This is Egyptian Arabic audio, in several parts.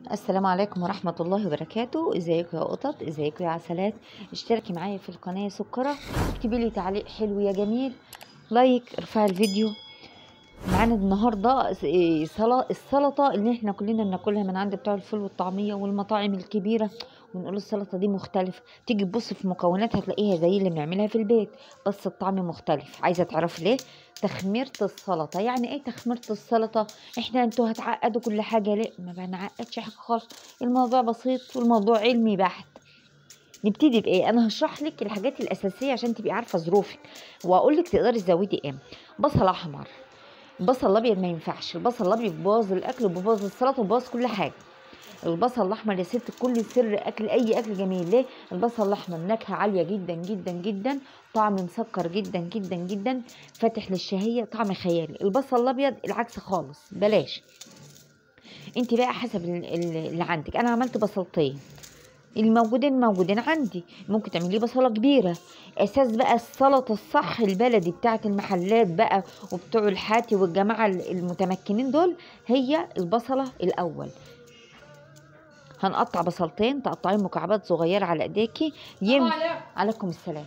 السلام عليكم ورحمة الله وبركاته ازيكم يا قطط ازيكم يا عسلات اشتركي معايا في القناة يا سكرة اكتبي لي تعليق حلو يا جميل لايك ارفعي الفيديو معانا النهاردة س- إيه سلا- السلطة اللي احنا كلنا بناكلها من عند بتوع الفول والطعمية والمطاعم الكبيرة ونقول السلطة دي مختلفة تيجي تبص في مكوناتها تلاقيها زي اللي بنعملها في البيت بس الطعم مختلف عايزة تعرفي ليه تخميرة السلطة يعني ايه تخميرة السلطة احنا انتوا هتعقدوا كل حاجة ليه ما بنعقدش حاجة خالص الموضوع بسيط والموضوع علمي بحت نبتدي بايه انا هشرح لك الحاجات الاساسيه عشان تبقي عارفه ظروفك واقول لك تقدري تزودي ايه بصل احمر البصل الابيض ما ينفعش البصل الابيض بيبوظ الاكل وبيبوظ السلطه وبيبوظ كل حاجه البصل الاحمر يا ست كل سر اكل اي اكل جميل ليه البصل الاحمر نكهه عاليه جدا جدا جدا طعم مسكر جدا جدا جدا فاتح للشهيه طعم خيالي البصل الابيض العكس خالص بلاش انت بقى حسب ال- ال- اللي عندك انا عملت بصلتين الموجودين موجودين عندي ممكن تعملي بصلة كبيرة اساس بقى السلطة الصح البلدي بتاعت المحلات بقى وبتوع الحاتي والجماعة المتمكنين دول هي البصلة الاول هنقطع بصلتين تقطعين مكعبات صغيرة على ايديكي يم... عليكم السلام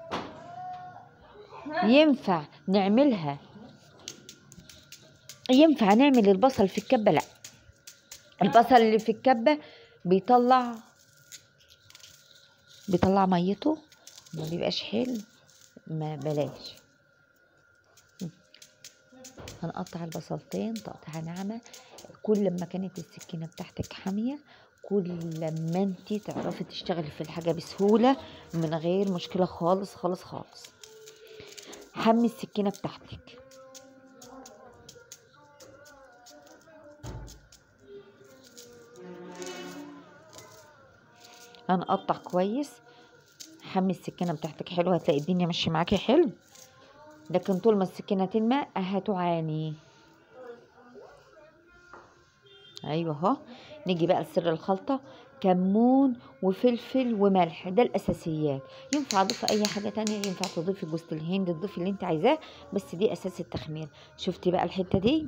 ينفع نعملها ينفع نعمل البصل في الكبة لا البصل اللي في الكبة بيطلع بيطلع ميته ما بيبقاش حلو ما بلاش هنقطع البصلتين تقطيعة ناعمة كل ما كانت السكينة بتاعتك حامية كل ما انت تعرفي تشتغلي في الحاجة بسهولة من غير مشكلة خالص خالص خالص حمي السكينة بتاعتك هنقطع كويس حمي السكينة بتاعتك حلو هتلاقي الدنيا ماشية معاكي حلو لكن طول ما السكينة تنمى هتعاني ايوه اهو نيجي بقى لسر الخلطة كمون وفلفل وملح ده الاساسيات ينفع اضيف اي حاجة تانية ينفع تضيفي جوز الهند تضيفي اللي انت عايزاه بس دي اساس التخمير شفتي بقى الحتة دي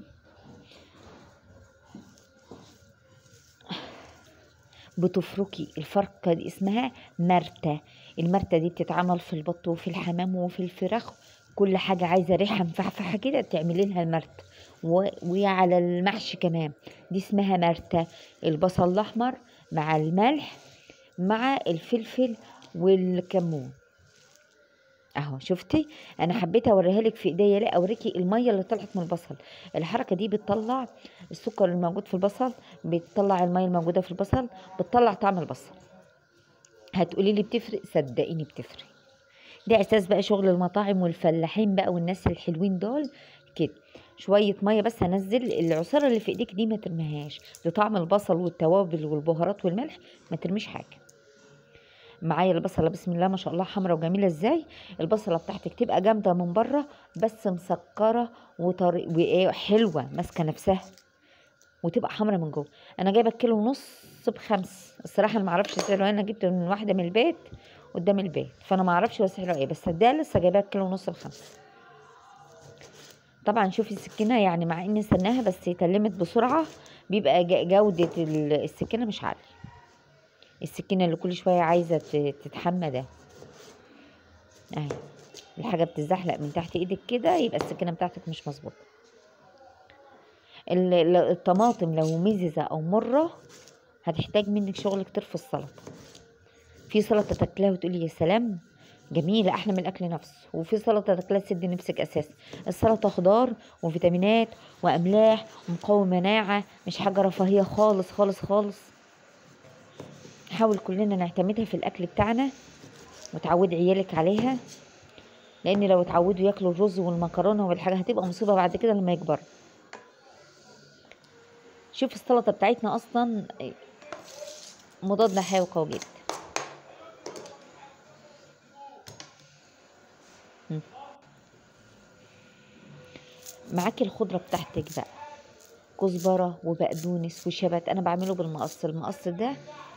بتفركي الفركة دي اسمها مرتة المرتة دي بتتعمل في البط وفي الحمام وفي الفراخ كل حاجة عايزة ريحة مفحفحة كده تعملي لها المرتة و... وعلى المحشي كمان دي اسمها مرتة البصل الأحمر مع الملح مع الفلفل والكمون اهو شفتي انا حبيت اوريها لك في ايديا لا اوريكي الميه اللي طلعت من البصل الحركه دي بتطلع السكر الموجود في البصل بتطلع الميه الموجوده في البصل بتطلع طعم البصل هتقولي لي بتفرق صدقيني بتفرق ده اساس بقى شغل المطاعم والفلاحين بقى والناس الحلوين دول كده شويه ميه بس هنزل العصاره اللي في ايديك دي ما ترميهاش ده طعم البصل والتوابل والبهارات والملح ما ترميش حاجه معايا البصله بسم الله ما شاء الله حمرا وجميله ازاي البصله بتاعتك تبقى جامده من بره بس مسكره وطري وايه حلوه ماسكه نفسها وتبقى حمرا من جوه انا جايبه كيلو ونص بخمس الصراحه انا ما اعرفش سعره انا جبت من واحده من البيت قدام البيت فانا ما اعرفش هو سعره ايه بس ده لسه جايباه كيلو ونص بخمس طبعا شوفي السكينه يعني مع اني سناها بس اتلمت بسرعه بيبقى ج- جوده ال- السكينه مش عاليه السكينه اللي كل شويه عايزه ت- تتحمى ده اهي الحاجه بتزحلق من تحت ايدك كده يبقى السكينه بتاعتك مش مظبوطه ال- ال- الطماطم لو مززه او مره هتحتاج منك شغل كتير في السلطه في سلطه تاكلها وتقولي يا سلام جميلة أحلى من الأكل نفسه وفي سلطة تاكلها تسد نفسك أساسا السلطة خضار وفيتامينات وأملاح ومقوم مناعة مش حاجة رفاهية خالص خالص خالص نحاول كلنا نعتمدها في الأكل بتاعنا وتعود عيالك عليها لأن لو اتعودوا ياكلوا الرز والمكرونة والحاجة هتبقى مصيبة بعد كده لما يكبروا شوف السلطة بتاعتنا أصلا مضاد حيوي قوي جدا مم. معاكي الخضرة بتاعتك بقى كزبرة وبقدونس وشبت أنا بعمله بالمقص المقص ده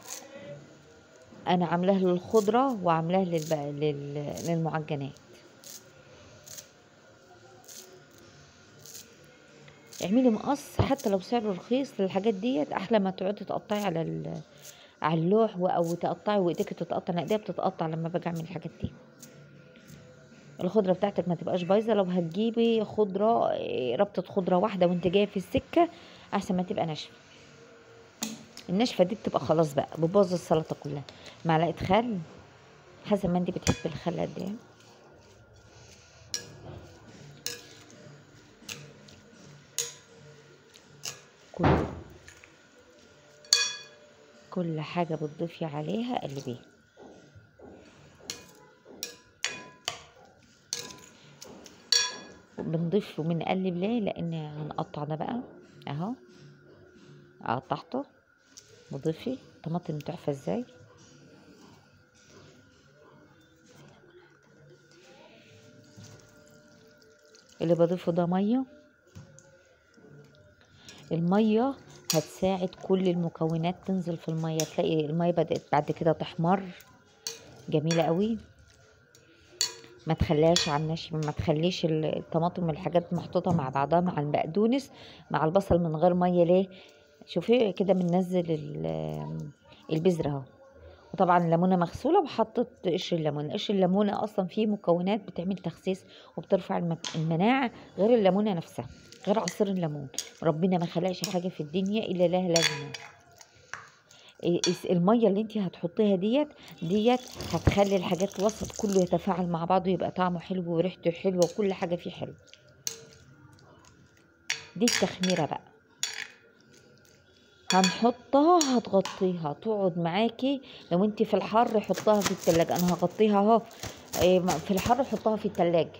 أنا عاملاه للخضرة وعاملاه للب... لل... للمعجنات اعملي مقص حتى لو سعره رخيص للحاجات ديت احلى ما تقعدي تقطعي على ال- على اللوح و- او تقطعي وايديك تتقطع انا ايديا بتتقطع لما باجي اعمل الحاجات دي الخضره بتاعتك ما تبقاش بايظه لو هتجيبي خضره إيه، ربطه خضره واحده وانت جايه في السكه احسن ما تبقى ناشفه الناشفه دي بتبقى خلاص بقى بتبوظ السلطه كلها معلقه خل حسب ما انت بتحبي الخل قد ايه كل كل حاجة بتضيفي عليها قلبيها بنضيف وبنقلب ليه لان هنقطع ده بقى اهو قطعته وضيفي طماطم تحفة ازاي اللي بضيفه ده ميه الميه هتساعد كل المكونات تنزل في الميه تلاقي الميه بدأت بعد كده تحمر جميلة قوي ما تخليهاش على الناشف ما تخليش ال- الطماطم والحاجات محطوطة مع بعضها مع البقدونس مع البصل من غير مية ليه شوفي كده بننزل ال- البذرة اهو وطبعا الليمونة مغسولة وحطت قشر الليمون قشر الليمونة أصلا فيه مكونات بتعمل تخسيس وبترفع الم- المناعة غير الليمونة نفسها غير عصير الليمون ربنا ما خلقش حاجة في الدنيا إلا لها لازمة إيه- إس- المية اللي انت هتحطيها ديت ديت هتخلي الحاجات الوسط كله يتفاعل مع بعضه يبقى طعمه حلو وريحته حلوة وكل حاجة فيه حلو دي التخميرة بقى هنحطها هتغطيها تقعد معاكي لو انت في الحر حطها في التلاجة انا هغطيها اهو إيه، ما- في الحر حطها في التلاجة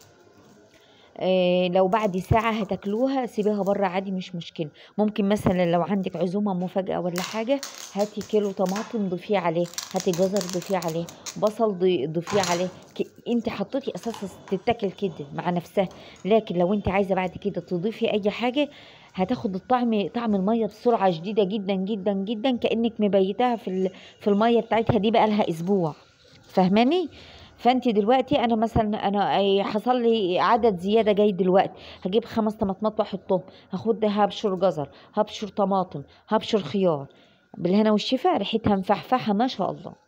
إيه، لو بعد ساعة هتاكلوها سيبيها بره عادي مش مشكلة ممكن مثلا لو عندك عزومة مفاجأة ولا حاجة هاتي كيلو طماطم ضيفيه عليه هاتي جزر ضيفيه عليه بصل ضي- ضيفيه عليه ك... انت حطيتي اساس تتاكل كده مع نفسها لكن لو انت عايزة بعد كده تضيفي اي حاجة هتاخد الطعم طعم المية بسرعة شديدة جدا جدا جدا كأنك مبيتاها في ال... في المية بتاعتها دي بقالها اسبوع فاهماني فانت دلوقتي انا مثلا انا أي حصل لي عدد زياده جاي دلوقتي هجيب خمس طماطمات واحطهم هاخد ده هبشر جزر هبشر طماطم هبشر خيار بالهنا والشفا ريحتها مفحفحه ما شاء الله